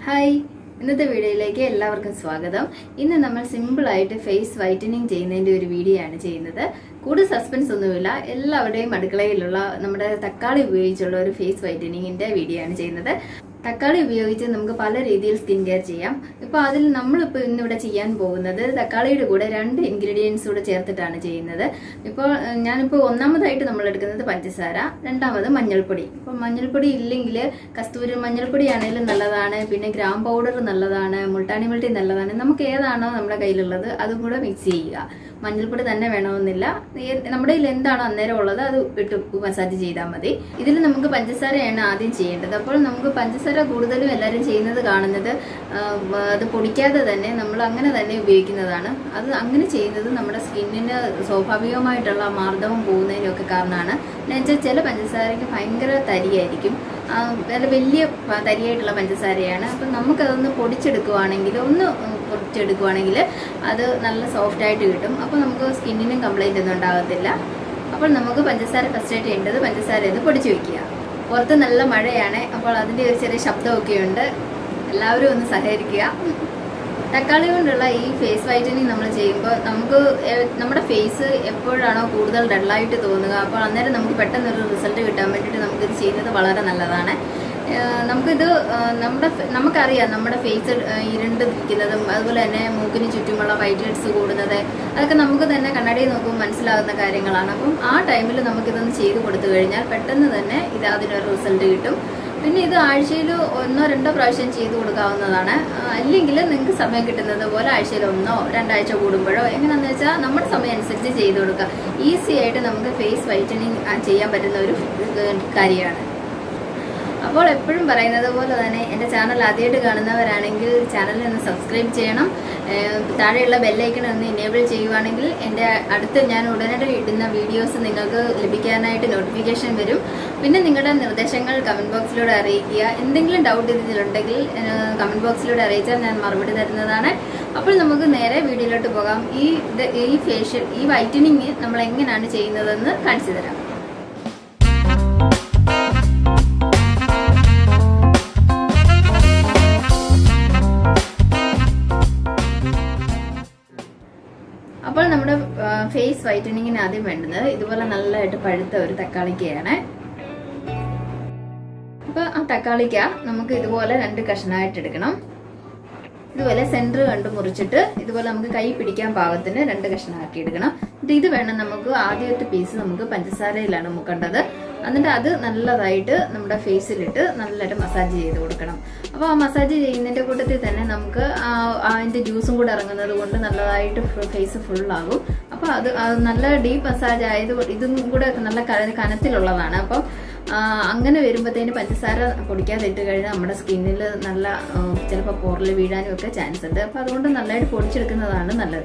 hi ഇന്നത്തെ വീഡിയോയിലേക്ക് എല്ലാവർക്കും സ്വാഗതം ഇന്ന് നമ്മൾ സിമ്പിൾ ആയിട്ട് ഫേസ് വൈറ്റനിങ് ചെയ്യുന്നതിന്റെ ഒരു വീഡിയോ ആണ് ചെയ്യുന്നത് കൂടുതൽ സസ്പെൻസ് ഒന്നുമില്ല എല്ലാവരുടെയും അടുക്കളയിലുള്ള നമ്മുടെ തക്കാളി ഉപയോഗിച്ചുള്ള ഒരു ഫേസ് വൈറ്റനിങ്ങിന്റെ വീഡിയോ ആണ് ചെയ്യുന്നത് തക്കാളി ഉപയോഗിച്ച് നമുക്ക് പല രീതിയിൽ സ്കിൻ കെയർ ചെയ്യാം ഇപ്പൊ അതിൽ നമ്മളിപ്പോൾ ഇന്നിവിടെ ചെയ്യാൻ പോകുന്നത് തക്കാളിയുടെ കൂടെ രണ്ട് ഇൻഗ്രീഡിയൻസ് കൂടെ ചേർത്തിട്ടാണ് ചെയ്യുന്നത് ഇപ്പോൾ ഏഹ്, ഞാനിപ്പോൾ ഒന്നാമതായിട്ട് നമ്മൾ എടുക്കുന്നത് പഞ്ചസാര രണ്ടാമത് മഞ്ഞൾപ്പൊടി ഇപ്പോൾ മഞ്ഞൾപ്പൊടി ഇല്ലെങ്കിൽ കസ്തൂരി മഞ്ഞൾപ്പൊടി ആണെങ്കിലും നല്ലതാണ് പിന്നെ ഗ്രാം പൗഡർ നല്ലതാണ് മുൾട്ടാണി മൾട്ടി നല്ലതാണ് നമുക്ക് ഏതാണോ നമ്മുടെ കയ്യിലുള്ളത് അതും കൂടെ മിക്സ് ചെയ്യുക മഞ്ഞൾപ്പൊടി തന്നെ വേണമെന്നില്ല ഏ- നമ്മുടെ കയ്യിൽ എന്താണോ അന്നേരം ഉള്ളത് അത് ഇട്ട് മസാജ് ചെയ്താൽ മതി ഇതിൽ നമുക്ക് പഞ്ചസാരയാണ് ആദ്യം ചെയ്യേണ്ടത് അപ്പോൾ നമുക്ക് പഞ്ചസാര കൂടുതലും എല്ലാവരും ചെയ്യുന്നത് കാണുന്നത് ആ, അത് പൊടിക്കാതെ തന്നെ നമ്മൾ അങ്ങനെ തന്നെ ഉപയോഗിക്കുന്നതാണ് അത് അങ്ങനെ ചെയ്യുന്നത് നമ്മുടെ സ്കിന്നിന് സ്വാഭാവികമായിട്ടുള്ള മാർദ്ദവം പോകുന്നതിനൊക്കെ കാരണമാണ് എന്നുവെച്ചാൽ ചില പഞ്ചസാരയ്ക്ക് ഭയങ്കര തരിയായിരിക്കും ആ, നല്ല വലിയ പ- തരിയായിട്ടുള്ള പഞ്ചസാരയാണ് അപ്പം നമുക്കതൊന്ന് പൊടിച്ചെടുക്കുവാണെങ്കിൽ ഒന്ന് ഉം, പൊടിച്ചെടുക്കുവാണെങ്കിൽ അത് നല്ല സോഫ്റ്റ് ആയിട്ട് കിട്ടും അപ്പോൾ നമുക്ക് സ്കിന്നിനും കംപ്ലൈൻ്റ് ഒന്നും ഉണ്ടാകത്തില്ല അപ്പോൾ നമുക്ക് പഞ്ചസാര ഫസ്റ്റ് ആയിട്ട് ചെയ്യേണ്ടത് പഞ്ചസാര ഒന്ന് പൊടിച്ചു വെക്കുക പുറത്ത് നല്ല മഴയാണ് അപ്പോൾ അതിൻ്റെ ഒരു ചെറിയ ശബ്ദമൊക്കെ ഉണ്ട് എല്ലാവരും ഒന്ന് സഹകരിക്കുക തക്കാളി കൊണ്ടുള്ള ഈ ഫേസ് വൈറ്റനിങ് നമ്മൾ ചെയ്യുമ്പോൾ നമുക്ക് എ- നമ്മുടെ ഫേസ് എപ്പോഴാണോ കൂടുതൽ ഡള്ളായിട്ട് തോന്നുക അപ്പോൾ അന്നേരം നമുക്ക് പെട്ടെന്നൊരു റിസൾട്ട് കിട്ടാൻ വേണ്ടിയിട്ട് നമുക്കിത് ചെയ്യുന്നത് വളരെ നല്ലതാണ് ഏഹ് നമുക്കിത് ഏഹ് നമ്മുടെ ഫെ- നമുക്കറിയാം നമ്മുടെ ഫേസ് ഇരുണ്ട് നിൽക്കുന്നതും അതുപോലെ തന്നെ മൂക്കിന് ചുറ്റുമുള്ള വൈറ്റ് ഹെഡ്സ് കൂടുന്നത് അതൊക്കെ നമുക്ക് തന്നെ കണ്ണടയിൽ നോക്കുമ്പോൾ മനസ്സിലാകുന്ന കാര്യങ്ങളാണ് അപ്പം ആ ടൈമിൽ നമുക്കിതൊന്ന് ചെയ്ത് കൊടുത്തു കഴിഞ്ഞാൽ പെട്ടെന്ന് തന്നെ ഇത് അതിനൊരു റിസൾട്ട് കിട്ടും പിന്നെ ഇത് ആഴ്ചയിൽ ഒന്നോ രണ്ടോ പ്രാവശ്യം ചെയ്തു കൊടുക്കാവുന്നതാണ് അല്ലെങ്കിൽ നിങ്ങൾക്ക് സമയം കിട്ടുന്നത് പോലെ ആഴ്ചയിൽ ഒന്നോ രണ്ടാഴ്ച കൂടുമ്പോഴോ എങ്ങനെയാണെന്ന് വെച്ചാൽ നമ്മുടെ സമയം അനുസരിച്ച് ചെയ്തു കൊടുക്കുക ഈസി ആയിട്ട് നമുക്ക് ഫേസ് വൈറ്റനിങ് ചെയ്യാൻ പറ്റുന്ന ഒരു ഏഹ്, കാര്യമാണ് അപ്പോൾ എപ്പോഴും പറയുന്നത് പോലെ തന്നെ എൻ്റെ ചാനൽ ആദ്യമായിട്ട് കാണുന്നവരാണെങ്കിൽ ചാനലിൽ ഒന്ന് സബ്സ്ക്രൈബ് ചെയ്യണം ഏഹ് താഴെയുള്ള ബെല്ലൈക്കൺ ഒന്ന് ഇനേബിൾ ചെയ്യുവാണെങ്കിൽ എൻ്റെ അടുത്ത് ഞാൻ ഉടനടി ഇടുന്ന വീഡിയോസ് നിങ്ങൾക്ക് ലഭിക്കാനായിട്ട് നോട്ടിഫിക്കേഷൻ വരും പിന്നെ നിങ്ങളുടെ നിർദ്ദേശങ്ങൾ കമൻറ്റ് ബോക്സിലൂടെ അറിയിക്കുക എന്തെങ്കിലും ഡൗട്ട് ഇതിലുണ്ടെങ്കിൽ കമൻറ്റ് ബോക്സിലൂടെ അറിയിച്ചാൽ ഞാൻ മറുപടി തരുന്നതാണ് അപ്പോൾ നമുക്ക് നേരെ വീഡിയോയിലോട്ട് പോകാം ഈ ഇത് ഈ ഫേഷ്യൽ ഈ വൈറ്റനിങ് നമ്മൾ എങ്ങനെയാണ് ചെയ്യുന്നതെന്ന് കാണിച്ചു തരാം അപ്പോൾ നമ്മുടെ ഫേസ് വൈറ്റനിങ്ങിന് ആദ്യം വേണ്ടുന്നത് ഇതുപോലെ നല്ലതായിട്ട് പഴുത്ത ഒരു തക്കാളിക്കയാണ് അപ്പൊ ആ തക്കാളിക്ക നമുക്ക് ഇതുപോലെ രണ്ട് കഷ്ണമായിട്ട് എടുക്കണം ഇതുപോലെ സെന്റർ കണ്ട് മുറിച്ചിട്ട് ഇതുപോലെ നമുക്ക് കൈ പിടിക്കാൻ പാകത്തിന് രണ്ട് കഷ്ണമാക്കി എടുക്കണം എന്നിട്ട് ഇത് വേണം നമുക്ക് ആദ്യത്തെ പീസ് നമുക്ക് പഞ്ചസാരയിലാണ് മുക്കേണ്ടത് എന്നിട്ട് അത് നല്ലതായിട്ട് നമ്മുടെ ഫേസിലിട്ട് നല്ലതായിട്ട് മസാജ് ചെയ്ത് കൊടുക്കണം അപ്പോൾ ആ മസാജ് ചെയ്യുന്നതിന്റെ കൂട്ടത്തിൽ തന്നെ നമുക്ക് ആ- അതിന്റെ ജ്യൂസും കൂടെ ഇറങ്ങുന്നത് കൊണ്ട് നല്ലതായിട്ട് ഫേസ് ഫുള്ളാകും അപ്പോൾ അത് അത് നല്ല ഡീപ്പ് മസാജ് ആയത് കൊണ്ട് ഇതും കൂടെ നല്ല ക- കനത്തിലുള്ളതാണ് അപ്പം ആ, അങ്ങനെ വരുമ്പോഴത്തേന് പഞ്ചസാര പൊടിക്കാതെ ഇട്ട് കഴിഞ്ഞാൽ നമ്മുടെ സ്കിന്നിൽ നല്ല ചിലപ്പോൾ പോറിൽ വീഴാനും ഒക്കെ ചാൻസ് ഉണ്ട് അപ്പം അതുകൊണ്ട് നല്ലതായിട്ട് പൊടിച്ചെടുക്കുന്നതാണ് നല്ലത്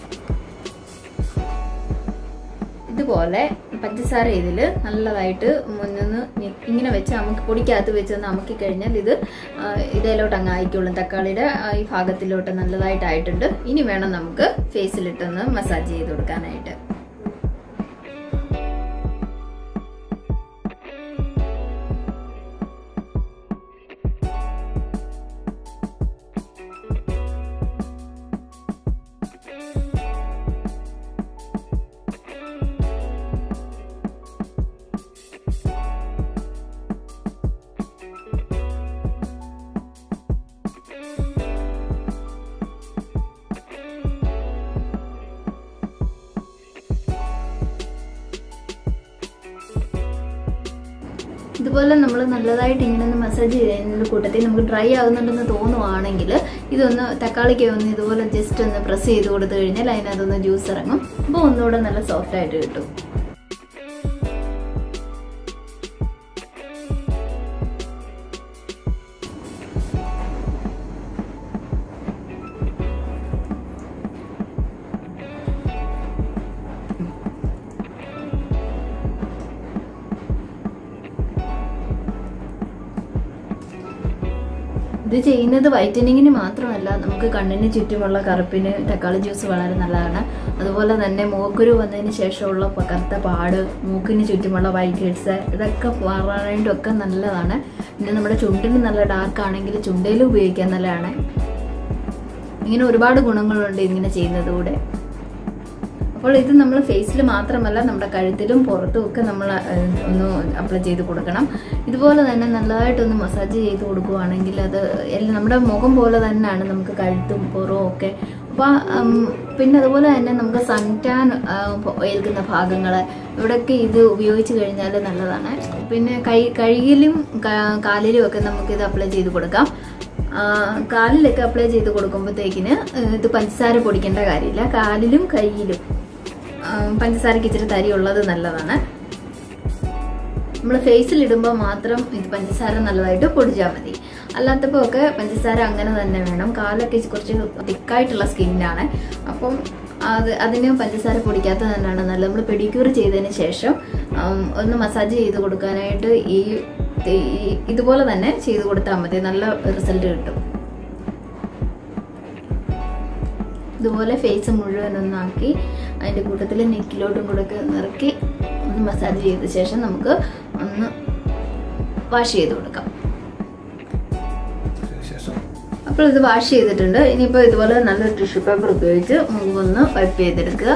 ഇതുപോലെ പഞ്ചസാര ഇതിൽ നല്ലതായിട്ട് മുന്നിന്ന് ഞെ- ഇങ്ങനെ വെച്ച് നമുക്ക് പൊടിക്കകത്ത് വെച്ച് നമുക്ക് കഴിഞ്ഞാൽ ഇത് ആ, ഇതിലോട്ട് അങ്ങ് ആയിക്കോളും തക്കാളിയുടെ ആ, ഈ ഭാഗത്തിലോട്ട് നല്ലതായിട്ടായിട്ടുണ്ട് ഇനി വേണം നമുക്ക് ഫേസിലിട്ടൊന്ന് മസാജ് ചെയ്ത് കൊടുക്കാനായിട്ട് ഇതുപോലെ നമ്മൾ നല്ലതായിട്ട് ഇങ്ങനെ ഒന്ന് മസാജ് ചെയ്യുന്നതിൻ്റെ കൂട്ടത്തിൽ നമുക്ക് ഡ്രൈ ആകുന്നുണ്ടെന്ന് തോന്നുവാണെങ്കിൽ ഇതൊന്ന് തക്കാളിക്ക് ഒന്ന് ഇതുപോലെ ജസ്റ്റ് ഒന്ന് പ്രസ് ചെയ്ത് കൊടുത്തു കഴിഞ്ഞാൽ അതിനകത്തൊന്ന് ജ്യൂസ് ഇറങ്ങും അപ്പോൾ ഒന്നുകൂടെ നല്ല സോഫ്റ്റ് ആയിട്ട് കിട്ടും ഇത് ചെയ്യുന്നത് വൈറ്റനിങ്ങിന് മാത്രമല്ല നമുക്ക് കണ്ണിന് ചുറ്റുമുള്ള കറുപ്പിന് തക്കാളി ജ്യൂസ് വളരെ നല്ലതാണ് അതുപോലെ തന്നെ മൂക്കുരു വന്നതിന് ശേഷമുള്ള പ- കറുത്ത പാട് മൂക്കിന് ചുറ്റുമുള്ള വൈറ്റ് ഹെഡ്സ് ഇതൊക്കെ മാറാനായിട്ടൊക്കെ നല്ലതാണ് പിന്നെ നമ്മുടെ ചുണ്ടിന് നല്ല ഡാർക്ക് ആണെങ്കിൽ ചുണ്ടയിലും ഉപയോഗിക്കാൻ നല്ലതാണ് ഇങ്ങനെ ഒരുപാട് ഗുണങ്ങളുണ്ട് ഇങ്ങനെ ചെയ്യുന്നതുകൂടെ അപ്പോൾ ഇത് നമ്മൾ ഫേസിൽ മാത്രമല്ല നമ്മുടെ കഴുത്തിലും പുറത്തും ഒക്കെ നമ്മൾ ഏഹ്, ഒന്ന് അപ്ലൈ ചെയ്ത് കൊടുക്കണം ഇതുപോലെ തന്നെ നല്ലതായിട്ടൊന്ന് മസാജ് ചെയ്ത് കൊടുക്കുകയാണെങ്കിൽ അത് എല്ലാം നമ്മുടെ മുഖം പോലെ തന്നെയാണ് നമുക്ക് കഴുത്തും പുറവും ഒക്കെ അപ്പോൾ പിന്നെ അതുപോലെ തന്നെ നമുക്ക് സൺ ടാൻ ഏൽക്കുന്ന ഭാഗങ്ങൾ ഇവിടെയൊക്കെ ഇത് ഉപയോഗിച്ച് കഴിഞ്ഞാൽ നല്ലതാണ് പിന്നെ കൈ കഴുകിലും കാ- കാലിലും ഒക്കെ നമുക്കിത് അപ്ലൈ ചെയ്ത് കൊടുക്കാം ആ, കാലിലൊക്കെ അപ്ലൈ ചെയ്ത് കൊടുക്കുമ്പോഴത്തേക്കിന് ഇത് പഞ്ചസാര പൊടിക്കേണ്ട കാര്യമില്ല കാലിലും കയ്യിലും ആ, പഞ്ചസാരക്ക് ഇച്ചിരി തരി ഉള്ളത് നല്ലതാണ് നമ്മൾ ഫേസിൽ ഇടുമ്പോൾ മാത്രം ഇത് പഞ്ചസാര നല്ലതായിട്ട് പൊടിച്ചാൽ മതി അല്ലാത്തപ്പോൾ ഒക്കെ പഞ്ചസാര അങ്ങനെ തന്നെ വേണം കാലൊക്കെ കുറച്ച് തിക്കായിട്ടുള്ള സ്കിന്നാണ് അപ്പം അത് അതിന് പഞ്ചസാര പൊടിക്കാത്തത് തന്നെയാണ് നല്ലത് നമ്മൾ പെഡിക്യൂർ ചെയ്തതിന് ശേഷം ആം, ഒന്ന് മസാജ് ചെയ്ത് കൊടുക്കാനായിട്ട് ഈ ഈ- ഇതുപോലെ തന്നെ ചെയ്ത് കൊടുത്താൽ മതി നല്ല റിസൾട്ട് കിട്ടും ഇതുപോലെ ഫേസ് മുഴുവൻ ഒന്നാക്കി അതിൻ്റെ കൂട്ടത്തിൽ നെക്കിലോട്ടും കൂടെ ഒക്കെ നിറക്കി ഒന്ന് മസാജ് ചെയ്ത ശേഷം നമുക്ക് ഒന്ന് വാഷ് ചെയ്ത് കൊടുക്കാം ശേഷം അപ്പോൾ ഇത് വാഷ് ചെയ്തിട്ടുണ്ട് ഇനിയിപ്പോൾ ഇതുപോലെ നല്ലൊരു ടിഷ്യൂ പേപ്പർ ഉപയോഗിച്ച് മുഖമൊന്ന് വൈപ്പ് ചെയ്തെടുക്കുക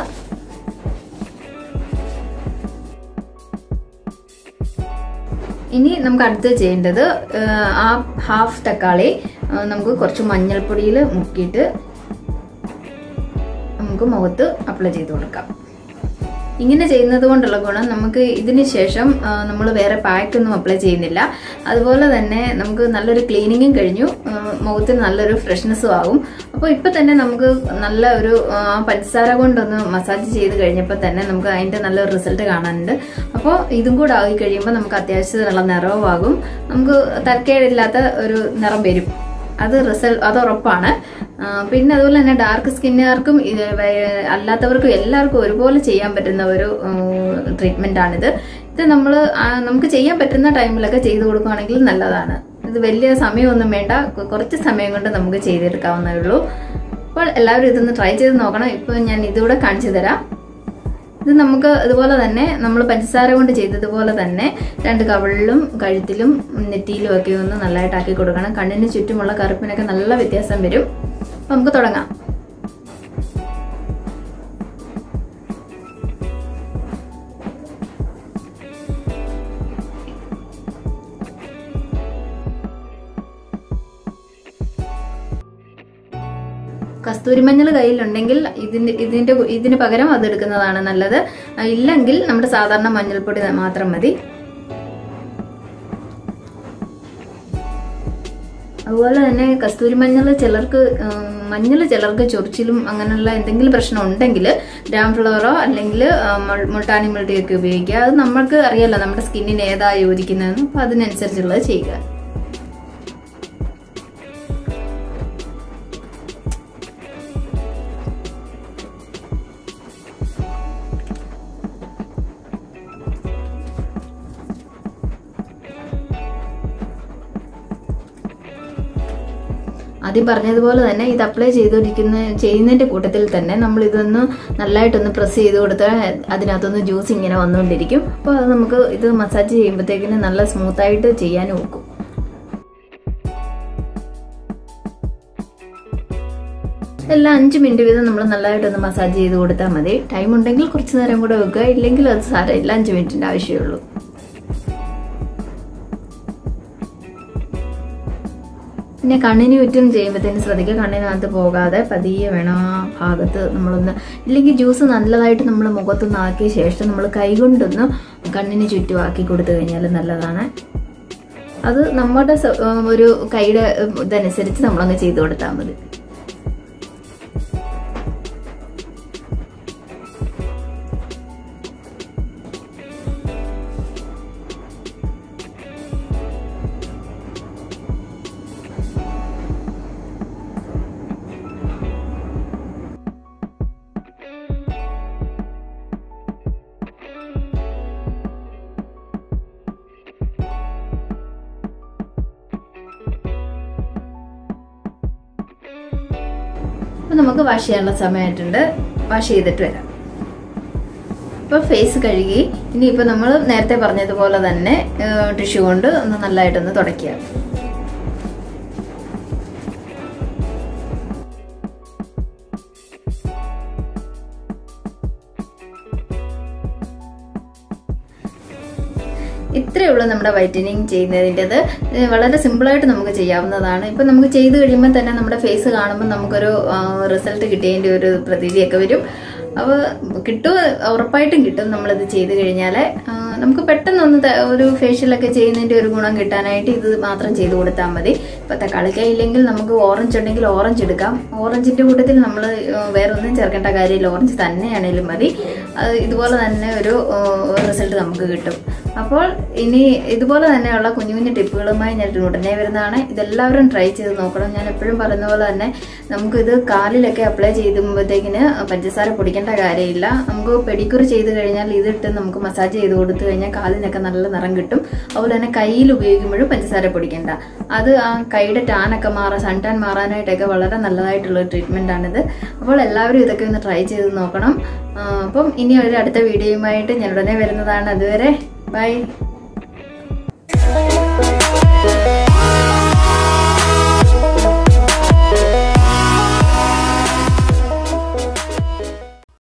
ഇനി നമുക്ക് അടുത്ത് ചെയ്യേണ്ടത് ആ, ആ ഹാഫ് തക്കാളി ആ, നമുക്ക് കുറച്ച് മഞ്ഞൾപ്പൊടിയിൽ മുക്കിയിട്ട് നമുക്ക് മുഖത്ത് അപ്ലൈ ചെയ്ത് കൊടുക്കാം ഇങ്ങനെ ചെയ്യുന്നത് കൊണ്ടുള്ള ഗുണം നമുക്ക് ഇതിന് ശേഷം നമ്മൾ വേറെ പാക്കൊന്നും അപ്ലൈ ചെയ്യുന്നില്ല അതുപോലെ തന്നെ നമുക്ക് നല്ലൊരു ക്ലീനിങ്ങും കഴിഞ്ഞു ആ, മുഖത്തിന് നല്ലൊരു ഫ്രഷ്നെസ്സും ആകും അപ്പോൾ ഇപ്പം തന്നെ നമുക്ക് നല്ല ഒരു ആ, പഞ്ചസാര കൊണ്ടൊന്ന് മസാജ് ചെയ്ത് കഴിഞ്ഞപ്പോൾ തന്നെ നമുക്ക് അതിൻ്റെ നല്ലൊരു റിസൾട്ട് കാണാനുണ്ട് അപ്പോൾ ഇതും കൂടെ ആയി കഴിയുമ്പോൾ നമുക്ക് അത്യാവശ്യത്തിനുള്ള നിറവുമാകും നമുക്ക് തരക്കേടില്ലാത്ത ഒരു നിറം വരും അത് റിസൾട്ട് അത് ഉറപ്പാണ് ആ, പിന്നെ അതുപോലെ തന്നെ ഡാർക്ക് സ്കിന്നുകാർക്കും ഇത് വേ- അല്ലാത്തവർക്കും എല്ലാവർക്കും ഒരുപോലെ ചെയ്യാൻ പറ്റുന്ന ഒരു ട്രീറ്റ്മെന്റ് ആണിത് ഇത് നമ്മൾ നമുക്ക് ചെയ്യാൻ പറ്റുന്ന ടൈമിലൊക്കെ ചെയ്തു കൊടുക്കുകയാണെങ്കിൽ നല്ലതാണ് ഇത് വലിയ സമയമൊന്നും വേണ്ട കു- കുറച്ച് സമയം കൊണ്ട് നമുക്ക് ചെയ്തെടുക്കാവുന്നേ ഉള്ളൂ അപ്പോൾ എല്ലാവരും ഇതൊന്ന് ട്രൈ ചെയ്ത് നോക്കണം ഇപ്പോൾ ഞാൻ ഇതുകൂടെ കാണിച്ചു തരാം ഇത് നമുക്ക് ഇതുപോലെ തന്നെ നമ്മൾ പഞ്ചസാര കൊണ്ട് ചെയ്തതുപോലെ തന്നെ രണ്ട് കവിളിലും കഴുത്തിലും നെറ്റിയിലും ഒക്കെ ഒന്ന് നല്ലതായിട്ട് ആക്കി കൊടുക്കണം കണ്ണിന് ചുറ്റുമുള്ള കറുപ്പിനൊക്കെ നല്ല വ്യത്യാസം വരും അപ്പൊ നമുക്ക് തുടങ്ങാം കസ്തൂരി മഞ്ഞൾ കയ്യിലുണ്ടെങ്കിൽ ഇതിന്റെ ഇതിന്റെ ഇതിന് പകരം അത് എടുക്കുന്നതാണ് നല്ലത് ആ, ഇല്ലെങ്കിൽ നമ്മുടെ സാധാരണ മഞ്ഞൾപ്പൊടി മാത്രം മതി അതുപോലെ തന്നെ കസ്തൂരി മഞ്ഞൾ ചിലർക്ക് മഞ്ഞൾ ചിലർക്ക് ചൊറിച്ചിലും അങ്ങനെയുള്ള എന്തെങ്കിലും പ്രശ്നം ഉണ്ടെങ്കിൽ ഗ്രാം ഫ്ലവറോ അല്ലെങ്കിൽ മുൾട്ടാനി മുൾട്ടിയൊക്കെ ഉപയോഗിക്കുക അത് നമ്മൾക്ക് അറിയാലോ നമ്മുടെ സ്കിന്നിന് ഏതാ യോജിക്കുന്നതെന്ന് അപ്പോൾ അതിനനുസരിച്ചുള്ളത് ചെയ്യുക ആദ്യം പറഞ്ഞതുപോലെ തന്നെ ഇത് അപ്ലൈ ചെയ്തുകൊണ്ടിരിക്കുന്ന ചെയ്യുന്നതിന്റെ കൂട്ടത്തിൽ തന്നെ നമ്മൾ ഇതൊന്ന് നല്ലതായിട്ടൊന്ന് പ്രസ് ചെയ്ത് കൊടുത്താൽ അതിനകത്തൊന്ന് ജ്യൂസ് ഇങ്ങനെ വന്നുകൊണ്ടിരിക്കും അപ്പോൾ അത് നമുക്ക് ഇത് മസാജ് ചെയ്യുമ്പോഴത്തേക്കിന് നല്ല സ്മൂത്തായിട്ട് ചെയ്യാൻ നോക്കും എല്ലാം അഞ്ച് മിനിറ്റ് വീതം നമ്മൾ നല്ലതായിട്ടൊന്ന് മസാജ് ചെയ്ത് കൊടുത്താൽ മതി ടൈം ഉണ്ടെങ്കിൽ കുറച്ച് നേരം കൂടെ വെക്കുക ഇല്ലെങ്കിൽ അത് സാരമില്ല അഞ്ച് മിനിറ്റിന്റെ ആവശ്യമുള്ളൂ പിന്നെ കണ്ണിന് ചുറ്റും ചെയ്യുമ്പോഴത്തേന് ശ്രദ്ധിക്കുക കണ്ണിനകത്ത് പോകാതെ പതിയെ വേണം ആ ഭാഗത്ത് നമ്മളൊന്ന് ഇല്ലെങ്കിൽ ജ്യൂസ് നല്ലതായിട്ട് നമ്മൾ മുഖത്തൊന്ന് ആക്കിയ ശേഷം നമ്മൾ കൈകൊണ്ടൊന്ന് കണ്ണിന് ചുറ്റും ആക്കി കൊടുത്തു കഴിഞ്ഞാൽ നല്ലതാണ് അത് നമ്മുടെ സ- ഒരു കൈയുടെ ഇതനുസരിച്ച് നമ്മളങ്ങ് ചെയ്തു കൊടുത്താൽ മതി അപ്പൊ നമുക്ക് വാഷ് ചെയ്യാനുള്ള സമയമായിട്ടുണ്ട് വാഷ് ചെയ്തിട്ട് വരാം ഇപ്പോൾ ഫേസ് കഴുകി ഇനിയിപ്പോൾ നമ്മൾ നേരത്തെ പറഞ്ഞതുപോലെ തന്നെ ടിഷ്യൂ കൊണ്ട് ഒന്ന് നല്ലതായിട്ടൊന്ന് തുടയ്ക്കുക ഇത്രയേ ഉള്ളൂ നമ്മുടെ വൈറ്റനിങ് ചെയ്യുന്നതിൻ്റെത് വളരെ സിമ്പിളായിട്ട് നമുക്ക് ചെയ്യാവുന്നതാണ് ഇപ്പം നമുക്ക് ചെയ്ത് കഴിയുമ്പോൾ തന്നെ നമ്മുടെ ഫേസ് കാണുമ്പോൾ നമുക്കൊരു റിസൾട്ട് കിട്ടിയതിൻ്റെ ഒരു പ്രതീതിയൊക്കെ വരും അപ്പോൾ കിട്ടും ഉറപ്പായിട്ടും കിട്ടും നമ്മളിത് ചെയ്ത് കഴിഞ്ഞാൽ നമുക്ക് പെട്ടെന്നൊന്ന് ത- ഒരു ഫേഷ്യലൊക്കെ ചെയ്യുന്നതിൻ്റെ ഒരു ഗുണം കിട്ടാനായിട്ട് ഇത് മാത്രം ചെയ്ത് കൊടുത്താൽ മതി ഇപ്പോൾ തക്കാളിക്കായ ഇല്ലെങ്കിൽ നമുക്ക് ഓറഞ്ച് ഉണ്ടെങ്കിൽ ഓറഞ്ച് എടുക്കാം ഓറഞ്ചിൻ്റെ കൂട്ടത്തിൽ നമ്മൾ വേറെ ഒന്നും ചേർക്കേണ്ട കാര്യമില്ല ഓറഞ്ച് തന്നെയാണേലും മതി അത് ഇതുപോലെ തന്നെ ഒരു റിസൾട്ട് നമുക്ക് കിട്ടും അപ്പോൾ ഇനി ഇതുപോലെ തന്നെയുള്ള കുഞ്ഞു കുഞ്ഞു ടിപ്പുകളുമായി ഞാൻ ഉടനെ വരുന്നതാണ് ഇതെല്ലാവരും ട്രൈ ചെയ്ത് നോക്കണം ഞാൻ എപ്പോഴും പറയുന്ന പോലെ തന്നെ നമുക്കിത് കാലിലൊക്കെ അപ്ലൈ ചെയ്യുമ്പോഴത്തേക്കിന് പഞ്ചസാര പൊടിക്കേണ്ട കാര്യമില്ല നമുക്ക് പെഡിക്യൂർ ചെയ്ത് കഴിഞ്ഞാൽ ഇതിട്ട് നമുക്ക് മസാജ് ചെയ്ത് കൊടുത്തു കഴിഞ്ഞാൽ കാലിനൊക്കെ നല്ല നിറം കിട്ടും അതുപോലെ തന്നെ കയ്യിൽ ഉപയോഗിക്കുമ്പോഴും പഞ്ചസാര പൊടിക്കേണ്ട അത് ആ കൈയുടെ ടാനൊക്കെ മാറാൻ സൺ ടാൻ മാറാനായിട്ടൊക്കെ വളരെ നല്ലതായിട്ടുള്ള ട്രീറ്റ്മെൻ്റ് ആണിത് അപ്പോൾ എല്ലാവരും ഇതൊക്കെ ഒന്ന് ട്രൈ ചെയ്ത് നോക്കണം ആ, അപ്പം ഇനി ഒരു അടുത്ത വീഡിയോയുമായിട്ട് ഞാൻ ഉടനെ വരുന്നതാണ് അതുവരെ ബൈ